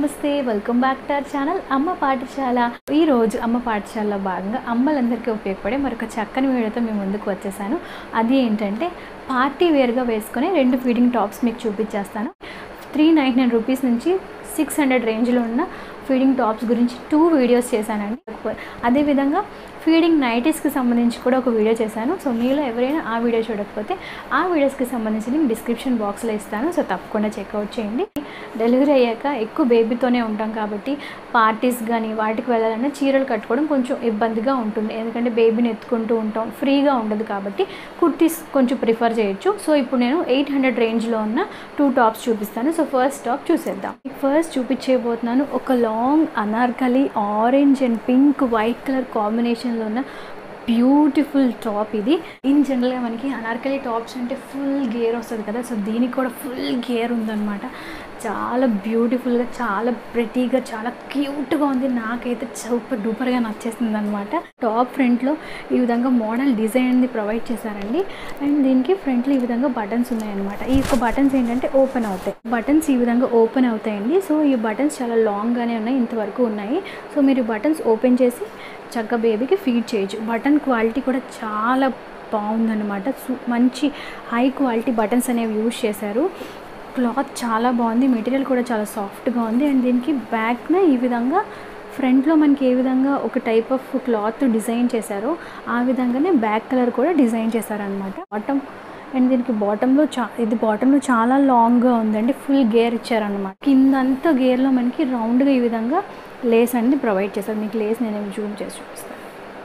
నమస్తే welcome back to our channel Amma Pathashala ఈ రోజు అమ్మ పాఠశాలలో భాగంగా అమ్మలందరికీ ఉపయోగపడే మరొక చక్కని వీడియోతో మేము ముందుకు వచ్చేసాను అది ఏంటంటే పార్టీ వేర్గా వేసుకునే రెండు ఫీడింగ్ టాప్స్ మీకు చూపించేస్తాను త్రీ నైన్ నైన్ రూపీస్ నుంచి సిక్స్ హండ్రెడ్ రేంజ్లో ఉన్న ఫీడింగ్ టాప్స్ గురించి టూ వీడియోస్ చేశానండి అదేవిధంగా ఫీడింగ్ నైటీస్కి సంబంధించి కూడా ఒక వీడియో చేశాను సో మీలో ఎవరైనా ఆ వీడియో చూడకపోతే ఆ వీడియోస్కి సంబంధించి నేను డిస్క్రిప్షన్ బాక్స్లో ఇస్తాను సో తప్పకుండా చెక్అవుట్ చేయండి డెలివరీ అయ్యాక ఎక్కువ బేబీతోనే ఉంటాం కాబట్టి పార్టీస్ కానీ వాటికి వెళ్ళాలన్నా చీరలు కట్టుకోవడం కొంచెం ఇబ్బందిగా ఉంటుంది ఎందుకంటే బేబీని ఎత్తుకుంటూ ఉంటాం ఫ్రీగా ఉండదు కాబట్టి కుర్తీస్ కొంచెం ప్రిఫర్ చేయొచ్చు సో ఇప్పుడు నేను ఎయిట్ హండ్రెడ్ రేంజ్లో ఉన్న టూ టాప్స్ చూపిస్తాను సో ఫస్ట్ టాప్ చూసేద్దాం ఫస్ట్ చూపించేయబోతున్నాను ఒక long Anarkali orange and pink white colour కాంబినేషన్లో ఉన్న బ్యూటిఫుల్ టాప్ ఇది ఇన్ జనరల్గా మనకి అనార్కలి టాప్స్ అంటే ఫుల్ గేర్ వస్తుంది కదా సో దీనికి కూడా ఫుల్ గేర్ ఉందన్నమాట చాలా బ్యూటిఫుల్గా చాలా ప్రెటీగా చాలా క్యూట్గా ఉంది నాకైతే సూపర్ డూపర్గా నచ్చేసింది అనమాట టాప్ ఫ్రంట్లో ఈ విధంగా మోడల్ డిజైన్ అనేది ప్రొవైడ్ చేశారండి అండ్ దీనికి ఫ్రంట్లో ఈ విధంగా బటన్స్ ఉన్నాయన్నమాట ఈ యొక్క బటన్స్ ఏంటంటే ఓపెన్ అవుతాయి బటన్స్ ఈ విధంగా ఓపెన్ అవుతాయండి సో ఈ బటన్స్ చాలా లాంగ్గానే ఉన్నాయి ఇంతవరకు ఉన్నాయి సో మీరు బటన్స్ ఓపెన్ చేసి చక్కగా బేబీకి ఫీడ్ చేయొచ్చు బటన్ క్వాలిటీ కూడా చాలా బాగుందన్నమాట మంచి హై క్వాలిటీ బటన్స్ అనేవి యూజ్ చేశారు క్లాత్ చాలా బాగుంది మెటీరియల్ కూడా చాలా సాఫ్ట్గా ఉంది అండ్ దీనికి బ్యాక్న ఈ విధంగా ఫ్రంట్లో మనకి ఏ విధంగా ఒక టైప్ ఆఫ్ క్లాత్ డిజైన్ చేశారో ఆ విధంగానే బ్యాక్ కలర్ కూడా డిజైన్ చేశారనమాట బాటమ్ అండ్ దీనికి బాటంలో చా ఇది బాటంలో చాలా లాంగ్గా ఉందండి ఫుల్ గేర్ ఇచ్చారనమాట కిందంతా గేర్లో మనకి రౌండ్గా ఈ విధంగా లేస్ అనేది ప్రొవైడ్ చేశారు మీకు లేస్ నేను జూమ్ చేసి చూపిస్తాను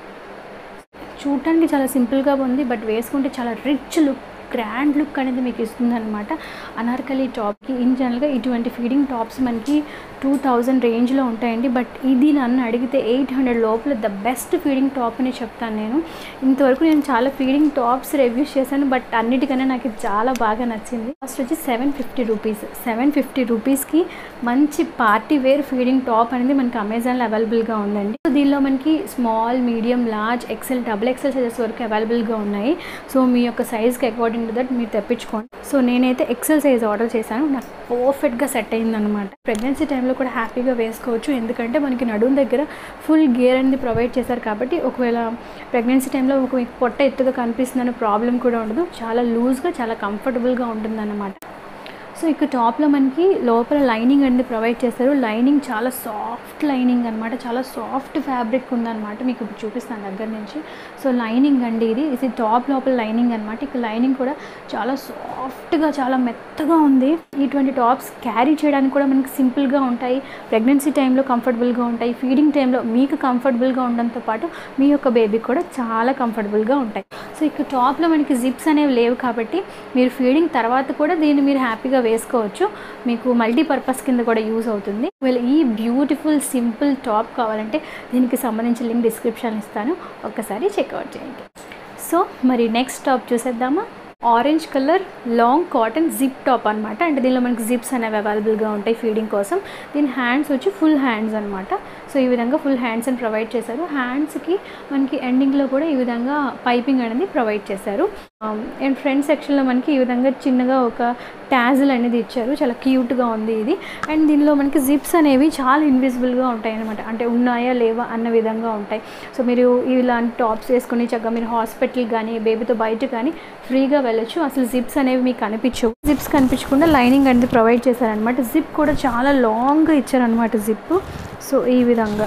చూడటానికి చాలా సింపుల్గా ఉంది బట్ వేసుకుంటే చాలా రిచ్ లుక్ గ్రాండ్ లుక్ అనేది మీకు ఇస్తుంది అనమాట అనార్కలి టాప్కి ఇన్ జనరల్గా ఇటువంటి ఫీడింగ్ టాప్స్ మనకి టూ థౌజండ్ రేంజ్లో ఉంటాయండి బట్ ఇది నన్ను అడిగితే ఎయిట్ హండ్రెడ్ లోపల ద బెస్ట్ ఫీడింగ్ టాప్ అని చెప్తాను నేను ఇంతవరకు నేను చాలా ఫీడింగ్ టాప్స్ రివ్యూస్ చేశాను బట్ అన్నిటికన్నా నాకు ఇది చాలా బాగా నచ్చింది ఫస్ట్ వచ్చి seven fifty rupees seven fifty రూపీస్కి మంచి పార్టీ వేర్ ఫీడింగ్ టాప్ అనేది మనకి అమెజాన్లో అవైలబుల్గా ఉందండి సో దీనిలో మనకి small medium large XL double XL sizes వరకు అవైలబుల్గా ఉన్నాయి సో మీ యొక్క సైజ్కి అకార్డింగ్ టు దట్ మీరు తెప్పించుకోండి సో నేనైతే ఎక్సెల్ సైజ్ ఆర్డర్ చేశాను నాకు పర్ఫెక్ట్గా సెట్ అయిందనమాట ప్రెగ్నెన్సీ టైంలో కూడా హ్యాపీగా వేసుకోవచ్చు ఎందుకంటే మనకి నడుము దగ్గర ఫుల్ గేర్ అనేది ప్రొవైడ్ చేశారు కాబట్టి ఒకవేళ ప్రెగ్నెన్సీ టైంలో ఒక మీకు పొట్ట ఎత్తుగా కనిపిస్తుందనే ప్రాబ్లం కూడా ఉండదు చాలా లూజ్గా చాలా కంఫర్టబుల్గా ఉంటుందన్నమాట సో ఇక టాప్లో మనకి లోపల లైనింగ్ అనేది ప్రొవైడ్ చేస్తారు లైనింగ్ చాలా సాఫ్ట్ లైనింగ్ అనమాట చాలా సాఫ్ట్ ఫ్యాబ్రిక్ ఉందన్నమాట మీకు ఇప్పుడు చూపిస్తాను దగ్గర నుంచి సో లైనింగ్ అండి ఇది ఇది టాప్ లోపల లైనింగ్ అనమాట ఇక లైనింగ్ కూడా చాలా సాఫ్ట్గా చాలా మెత్తగా ఉంది ఇటువంటి టాప్స్ క్యారీ చేయడానికి కూడా మనకి సింపుల్గా ఉంటాయి ప్రెగ్నెన్సీ టైంలో కంఫర్టబుల్గా ఉంటాయి ఫీడింగ్ టైంలో మీకు కంఫర్టబుల్గా ఉండడంతో పాటు మీ యొక్క బేబీకి కూడా చాలా కంఫర్టబుల్గా ఉంటాయి సో ఇక టాప్లో మనకి జిప్స్ అనేవి లేవు కాబట్టి మీరు ఫీడింగ్ తర్వాత కూడా దీన్ని మీరు హ్యాపీగా వేసుకోవచ్చు మీకు మల్టీపర్పస్ కింద కూడా యూజ్ అవుతుంది వీళ్ళు ఈ బ్యూటిఫుల్ సింపుల్ టాప్ కావాలంటే దీనికి సంబంధించిన లింక్ డిస్క్రిప్షన్ ఇస్తాను ఒక్కసారి చెక్అవుట్ చేయండి సో మరి నెక్స్ట్ టాప్ చూసేద్దామా orange colour long cotton zip top అనమాట అంటే దీనిలో మనకి జిప్స్ అనేవి అవైలబుల్గా ఉంటాయి ఫీడింగ్ కోసం దీని హ్యాండ్స్ వచ్చి ఫుల్ హ్యాండ్స్ అనమాట సో ఈ విధంగా ఫుల్ హ్యాండ్స్ అని ప్రొవైడ్ చేశారు హ్యాండ్స్కి మనకి ఎండింగ్లో కూడా ఈ విధంగా పైపింగ్ అనేది ప్రొవైడ్ చేశారు అండ్ ఫ్రంట్ సెక్షన్లో మనకి ఈ విధంగా చిన్నగా ఒక ట్యాజిల్ అనేది ఇచ్చారు చాలా క్యూట్గా ఉంది ఇది అండ్ దీనిలో మనకి జిప్స్ అనేవి చాలా ఇన్విజిబుల్గా ఉంటాయి అనమాట అంటే ఉన్నాయా లేవా అన్న విధంగా ఉంటాయి సో మీరు ఇలాంటి టాప్స్ వేసుకుని చక్కగా మీరు హాస్పిటల్ కానీ బేబీతో బయట కానీ ఫ్రీగా వెళ్ళొచ్చు అసలు జిప్స్ అనేవి మీకు కనిపించవు జిప్స్ కనిపించకుండా లైనింగ్ అనేది ప్రొవైడ్ చేశారనమాట జిప్ కూడా చాలా లాంగ్గా ఇచ్చారనమాట జిప్ సో ఈ విధంగా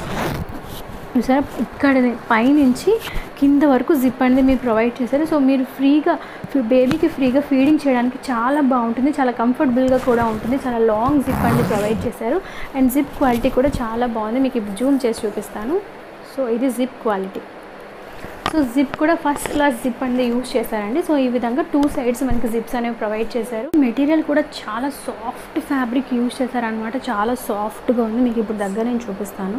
చూసారా ఇక్కడ పైనుంచి కింద వరకు జిప్ అనేది మీరు ప్రొవైడ్ చేశారు సో మీరు ఫ్రీగా బేబీకి ఫ్రీగా ఫీడింగ్ చేయడానికి చాలా బాగుంటుంది చాలా కంఫర్టబుల్గా కూడా ఉంటుంది చాలా లాంగ్ జిప్ అనేది ప్రొవైడ్ చేశారు అండ్ జిప్ క్వాలిటీ కూడా చాలా బాగుంది మీకు ఇప్పుడు జూమ్ చేసి చూపిస్తాను సో ఇది జిప్ క్వాలిటీ సో జిప్ కూడా ఫస్ట్ క్లాస్ జిప్ అనేది యూజ్ చేశారండి సో ఈ విధంగా టూ సైడ్స్ మనకి జిప్స్ అనేవి ప్రొవైడ్ చేశారు మెటీరియల్ కూడా చాలా సాఫ్ట్ ఫ్యాబ్రిక్ యూజ్ చేశారనమాట చాలా సాఫ్ట్గా ఉంది మీకు ఇప్పుడు దగ్గర నేను చూపిస్తాను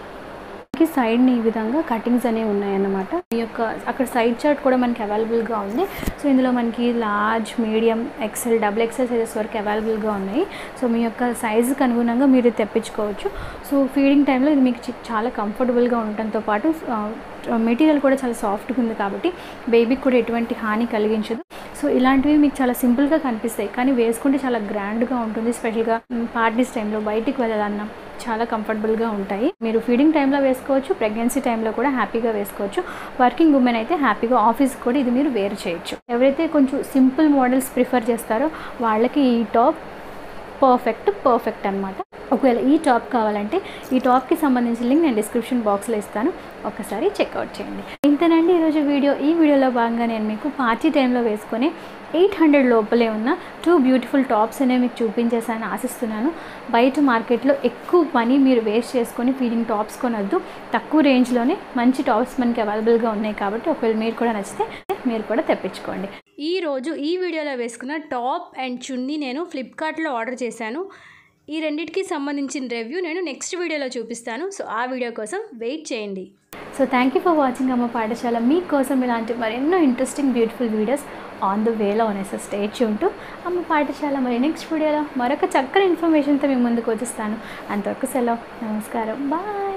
మనకి సైడ్ని ఈ విధంగా కటింగ్స్ అనేవి ఉన్నాయన్నమాట ఈ యొక్క అక్కడ సైడ్ చార్ట్ కూడా మనకి అవైలబుల్గా ఉంది సో ఇందులో మనకి large medium XL double XL sizes వరకు అవైలబుల్గా ఉన్నాయి సో మీ యొక్క సైజుకి అనుగుణంగా మీరు తెప్పించుకోవచ్చు సో ఫీడింగ్ టైంలో ఇది మీకు చాలా కంఫర్టబుల్గా ఉండటంతో పాటు మెటీరియల్ కూడా చాలా సాఫ్ట్గా ఉంది కాబట్టి బేబీకి కూడా ఎటువంటి హాని కలిగించదు సో ఇలాంటివి మీకు చాలా సింపుల్గా కనిపిస్తాయి కానీ వేసుకుంటే చాలా గ్రాండ్గా ఉంటుంది స్పెషల్గా పార్టీస్ టైంలో బయటికి వెళ్ళాలన్నా చాలా కంఫర్టబుల్గా ఉంటాయి మీరు ఫీడింగ్ టైంలో వేసుకోవచ్చు ప్రెగ్నెన్సీ టైంలో కూడా హ్యాపీగా వేసుకోవచ్చు వర్కింగ్ ఉమెన్ అయితే హ్యాపీగా ఆఫీస్ కూడా ఇది మీరు వేర్ చేయొచ్చు ఎవరైతే కొంచెం సింపుల్ మోడల్స్ ప్రిఫర్ చేస్తారో వాళ్ళకి ఈ టాప్ పర్ఫెక్ట్ పర్ఫెక్ట్ అనమాట ఒకవేళ ఈ టాప్ కావాలంటే ఈ టాప్కి సంబంధించిన లింక్ నేను డిస్క్రిప్షన్ బాక్స్లో ఇస్తాను ఒకసారి చెక్అవుట్ చేయండి ఇంతేనండి ఈరోజు వీడియో ఈ వీడియోలో భాగంగా నేను మీకు పార్టీ టైంలో వేసుకొని ఎయిట్ హండ్రెడ్ లోపలే ఉన్న టూ బ్యూటిఫుల్ టాప్స్ అనేవి మీకు చూపించేసాను ఆశిస్తున్నాను బయట మార్కెట్లో ఎక్కువ మనీ మీరు వేస్ట్ చేసుకొని ఫీడింగ్ టాప్స్ కొనొద్దు తక్కువ రేంజ్లోనే మంచి టాప్స్ మనకి అవైలబుల్గా ఉన్నాయి కాబట్టి ఒకవేళ మీరు కూడా నచ్చితే మీరు కూడా తెప్పించుకోండి ఈ రోజు ఈ వీడియోలో వేసుకున్న టాప్ అండ్ చున్నీ నేను ఫ్లిప్కార్ట్లో ఆర్డర్ చేశాను ఈ రెండింటికి సంబంధించిన రివ్యూ నేను నెక్స్ట్ వీడియోలో చూపిస్తాను సో ఆ వీడియో కోసం వెయిట్ చేయండి so thank you for watching Amma Pathashala మీకోసం ఇలాంటి మరెన్నో interesting beautiful videos on the వేలో ఉన్నాయి సో స్టేట్ ఉంటూ అమ్మ పాఠశాల మరి నెక్స్ట్ వీడియోలో మరొక చక్కని ఇన్ఫర్మేషన్తో మీ ముందుకు వచ్చేస్తాను అంతవరకు సెలవు నమస్కారం బాయ్